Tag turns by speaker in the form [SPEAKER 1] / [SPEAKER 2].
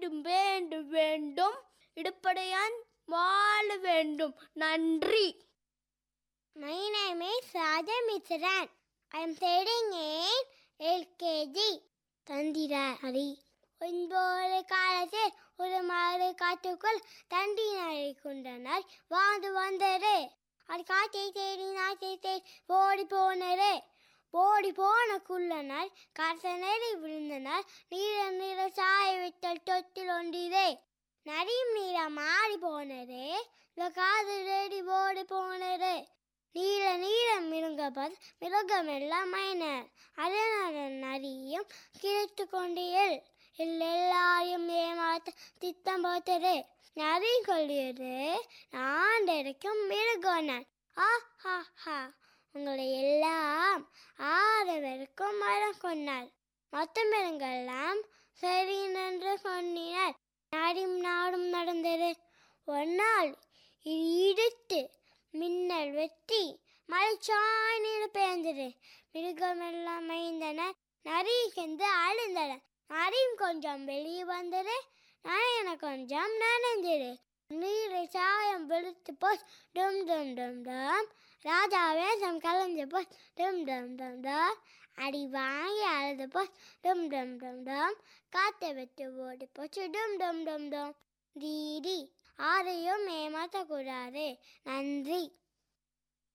[SPEAKER 1] வேண்டும் வேண்டும் வேண்டும் இடுப்படையான் வாழ வேண்டும் நன்றி
[SPEAKER 2] My name is Raja Mitran. I am studying in LKG. தந்திரார் Hari ஒன்பது காலத்தில் ஒரு மாறு காட்டுக்குள் தண்டினரை கொண்டனர் வாழ்ந்து வந்தது அது காட்டை தேடி நாட்டை தேடி ஓடி போனது ஓடி போன குள்ளனர் கரசனரை விழுந்தனர் நீர நீர சாய விட்டல் தொட்டில் ஒன்றிதே நரியும் நீரம் மாறி போனது காது தேடி ஓடி போனது நீல நீல மிருகபத் மிருகமெல்லாம் மைனர் அதனால நரியும் கிழித்து கொண்டீர்கள் எல்லாரையும் ஏமாத்த திட்டம் போட்டது நரி கொள்ளியது நான் இருக்கும் மிருகோனன் ஆ ஹா ஹா உங்களை எல்லாம் ஆறு பேருக்கும் மரம் கொண்டார் மொத்த மிருங்கெல்லாம் சரி என்று சொன்னினர் நாடும் நாடும் நடந்தது ஒரு நாள் இது இடித்து மின்னல் வெட்டி மலைச்சாய் நீர் பெயர்ந்தது மிருகமெல்லாம் மைந்தனர் நரி சென்று அழுந்தன நரியும் கொஞ்சம் வெளியே வந்தது நயன கொஞ்சம் நனைஞ்சது நீரை சாயம் வெளுத்து போய் டும் டும் டும் டும் ராஜா வேஷம் கலந்து போய் டும் டும் டும் டும் அடி வாங்கி அழுது போய் டும் டும் டும் டும் காற்றை விட்டு ஓடி போச்சு டும் டும் டும் டும் தீடி ஆரையும் ஏமாற்றக்கூடாது நன்றி